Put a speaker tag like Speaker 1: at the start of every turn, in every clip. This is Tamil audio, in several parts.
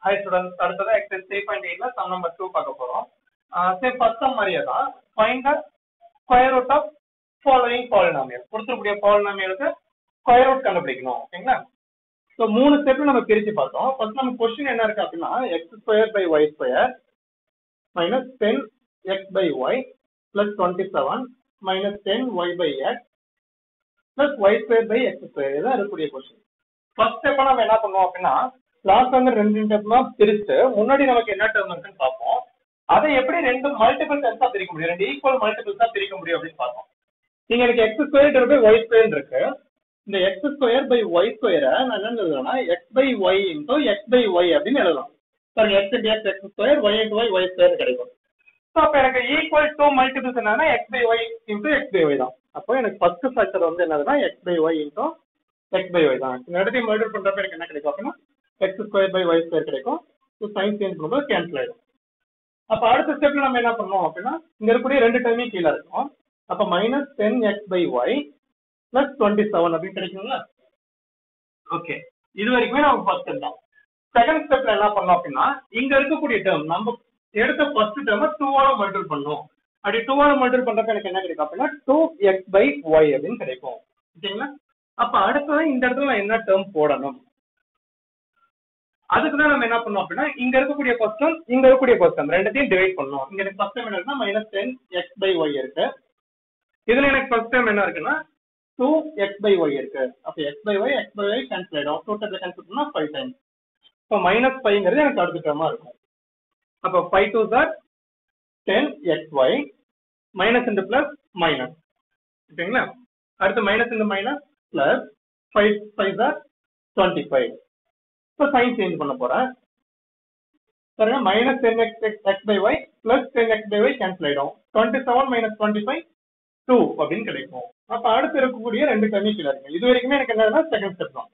Speaker 1: ஹை ஸ்டூடெண்ட்ஸ் அடுத்தது எக்ஸசைஸ் த்ரீ பாயிண்ட் எயிட்ல சம் நம்பர் டூ பார்க்க போறோம் சரி ஃபர்ஸ்ட் சம் மாதிரியே தான் find the square root of following polynomial கொடுத்துருக்கூடிய பாலினாமியலுக்கு ஸ்கொயர் ரூட் கண்டுபிடிக்கணும் ஓகேங்களா ஸோ மூணு ஸ்டெப்ல நம்ம பிரிச்சு பார்த்தோம் ஃபர்ஸ்ட் நம்ம கொஸ்டின் என்ன இருக்கு அப்படின்னா x square by y square minus ten x by y plus twenty seven minus ten y by x plus y square by x square இதான் இருக்கக்கூடிய கொஸ்டின் ஃபர்ஸ்ட் ஸ்டெப்பா நம்ம என்ன பண்ணுவோம் அப்படின்னா லாஸ்ட் வந்து ரெண்டு டெர்ம்னா பிரிச்சுட்டு முன்னாடி நமக்கு என்ன டேர்ம் இருக்குன்னு பார்ப்போம் அதை எப்படி ரெண்டு மல்டிபிள் டெர்ம்ஸா பிரிக்க முடியும் ரெண்டு ஈக்குவல் மல்டிபிள்ஸா பிரிக்க முடியும் அப்படின்னு பார்த்தோம் நீங்க எனக்கு x square divide by y square இருக்கு இந்த எக்ஸ் ஸ்கொயர் பை ஒய் ஸ்கொயரை நான் என்ன எழுதுறேன்னா x by y into x by y அப்படின்னு எழுதலாம் பாருங்க x into x x square y into y y square கிடைக்கும் ஸோ அப்போ எனக்கு ஈக்குவல் டூ மல்டிபிள்ஸ் என்னன்னா x by y into x by y தான் அப்போ எனக்கு ஃபர்ஸ்ட் ஃபேக்டர் வந்து என்னதுன்னா x by y into x by y தான் இந்த இடத்தையும் மல்டிபிள் பண்றப்ப எனக்கு என்ன கிடைக்கும் அப்படின்னா x square by y square கிடைக்கும் ஸோ சைன் சேஞ்ச் பண்ணும்போது கேன்சல் ஆயிடும் அப்போ அடுத்த ஸ்டெப்ல நம்ம என்ன பண்ணுவோம் அப்படின்னா இங்க இருக்கக்கூடிய ரெண்டு டைமே கீழே இருக்கும் அப்போ minus ten x by y plus twenty seven அப்படின்னு கிடைக்குங்களா ஓகே இது வரைக்குமே நம்ம ஃபர்ஸ்ட் ஸ்டெப் தான் செகண்ட் ஸ்டெப்ல என்ன பண்ணோம் அப்படின்னா இங்க இருக்கக்கூடிய டேர்ம் நம்ம எடுத்த ஃபர்ஸ்ட் டேர்ம் டூவால மல்டிபிள் பண்ணோம் அப்படி டூவால மல்டிபிள் பண்றப்ப எனக்கு என்ன கிடைக்கும் அப்படின்னா டூ எக்ஸ் பை ஒய் அப்படின்னு கிடைக்கும் ஓகேங்களா அப்ப அடுத்ததான் இந்த இடத்துல நான் என்ன டேர்ம் போடணும் அதுக்கு தான் நம்ம என்ன பண்ணோம் அப்படின்னா இங்க இருக்கக்கூடிய ஃபர்ஸ்ட் டேர்ம் இங்க இருக்கக்கூடிய ஃபர்ஸ்ட் டேர்ம் ரெண்டத்தையும் டிவைட் பண்ணோம் இங்க எனக்கு ஃபர்ஸ்ட் டேர்ம் என்ன இருக்குன்னா minus ten x by y இருக்கு இதுல எனக்கு ஃபர்ஸ்ட் டேர்ம் என்ன இருக்குன்னா டூ எக்ஸ் பை ஒய் இருக்கு அப்ப x by y x by y cancel ஆயிடும் டூ டேர்ம்ல கேன்சல் பண்ணா ஃபைவ் டைம் இப்போ மைனஸ் ஃபைவ்ங்கிறது எனக்கு அடுத்த டேர்மா இருக்கும் அப்போ five twos are ten x y minus into plus minus ஓகேங்களா அடுத்து minus into minus plus five fives are twenty five இப்போ சைன் சேஞ்ச் பண்ண போறேன் பாருங்க minus ten x x x by y plus ten x by y cancel ஆயிடும் twenty seven minus twenty five two அப்படின்னு கிடைக்கும் அப்ப அடுத்து இருக்கக்கூடிய ரெண்டு டர்மி கீழே இருக்கு இது வரைக்குமே எனக்கு என்னன்னா செகண்ட் ஸ்டெப் தான்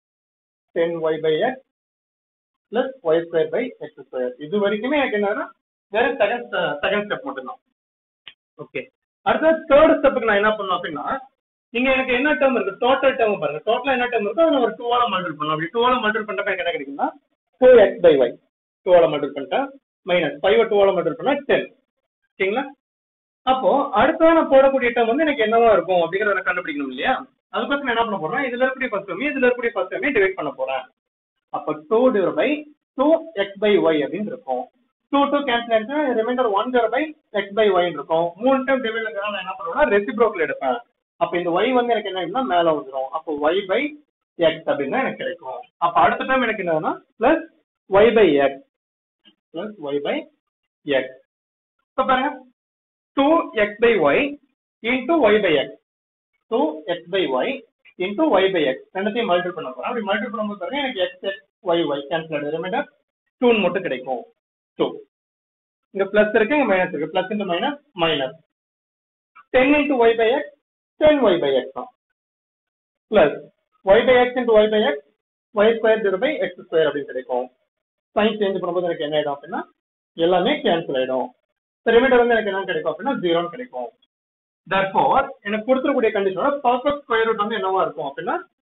Speaker 1: ten y by x plus y square by x square இது வரைக்குமே எனக்கு என்னன்னா வெறும் செகண்ட் செகண்ட் ஸ்டெப் மட்டும்தான் ஓகே அடுத்த தேர்ட் ஸ்டெப்புக்கு நான் என்ன பண்ணணும் அப்படின்னா இங்க எனக்கு என்ன டேர்ம் இருக்கு டோட்டல் டேர்ம் பாருங்க டோட்டலா என்ன டேர்ம் இருக்கோ அதை ஒரு டூவால மல்டிபிள் பண்ணணும் அப்படி டூவால மல்டிபிள் பண்றப்ப எனக்கு என்ன கிடைக்கும்னா டூ எக்ஸ் பை ஒய் டூவால மல்டிபிள் பண்ணிட்டா மைனஸ் ஃபைவ் டூவால மல்டிபிள் பண்ணா டென் ஓகேங்களா அப்போ அடுத்த நான் போடக்கூடிய டேர்ம் வந்து எனக்கு என்னவா இருக்கும் அப்படிங்கறத நான் கண்டுபிடிக்கணும் இல்லையா அதுக்கப்புறம் நான் என்ன பண்ண போறேன் இதுல இருக்கக்கூடிய ஃபர்ஸ்ட் டேர்ம் இதுல இருக்கக்கூடிய ஃபர்ஸ்ட் டேர்மே டிவைட் பண்ண போறேன் அப்ப two divide by two x by y அப்படின்னு இருக்கும் டூ டூ கேன்சல் ஆயிடுச்சு remainder one divide by x by y இருக்கும் மூணு டைம் டிவைட் நான் என்ன பண்ணுவேன்னா ரெசிப்ரோக்கல் எடுப்பேன் அப்ப இந்த ஒய் வந்து எனக்கு என்ன ஆகுதுன்னா மேல வந்துடும் அப்போ ஒய் பை எக்ஸ் அப்படின்னா எனக்கு கிடைக்கும் அப்ப அடுத்த டைம் எனக்கு என்னன்னா plus y by x plus y by x இப்போ பாருங்க two x by y into y by x two x by y into y by x ரெண்டுத்தையும் மல்டிபிள் பண்ண போறேன் அப்படி மல்டிபிள் பண்ணும்போது பாருங்க எனக்கு x x y y cancel ஆயிடும் ரிமைண்டர் டூன்னு மட்டும் கிடைக்கும் டூ இங்க பிளஸ் இருக்கு இங்க மைனஸ் இருக்கு plus into minus minus ten into y by x ten y by x தான் plus y by x into y by x y square divide by x square அப்படின்னு கிடைக்கும் சைன் சேஞ்ச் பண்ணும்போது எனக்கு என்ன ஆயிடும் அப்படின்னா எல்லாமே கேன்சல் ஆயிடும் ரிமைண்டர் வந்து எனக்கு என்ன கிடைக்கும் அப்படின்னா ஜீரோன்னு கிடைக்கும் therefore எனக்கு கொடுத்துருக்கூடிய கண்டிஷனோட பர்ஃபெக்ட் ஸ்கொயர் ரூட் வந்து என்னவா இருக்கும் அப்படின்னா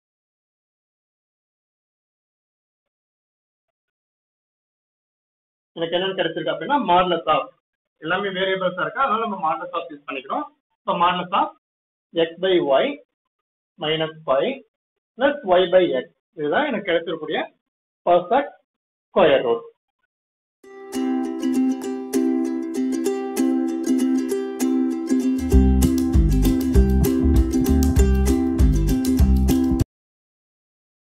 Speaker 1: எனக்கு என்னன்னு கிடைச்சிருக்கு அப்படின்னா மாடலஸ் ஆஃப் எல்லாமே வேரியபிள்ஸா இருக்கு அதனால நம்ம மாடலஸ் ஆஃப் யூஸ் பண்ணிக்கிறோம் இப்போ modulus of x by y minus five plus y by x இதுதான் எனக்கு கிடைச்சிருக்கக்கூடிய பர்ஃபெக்ட் ஸ்கொயர் ரூட்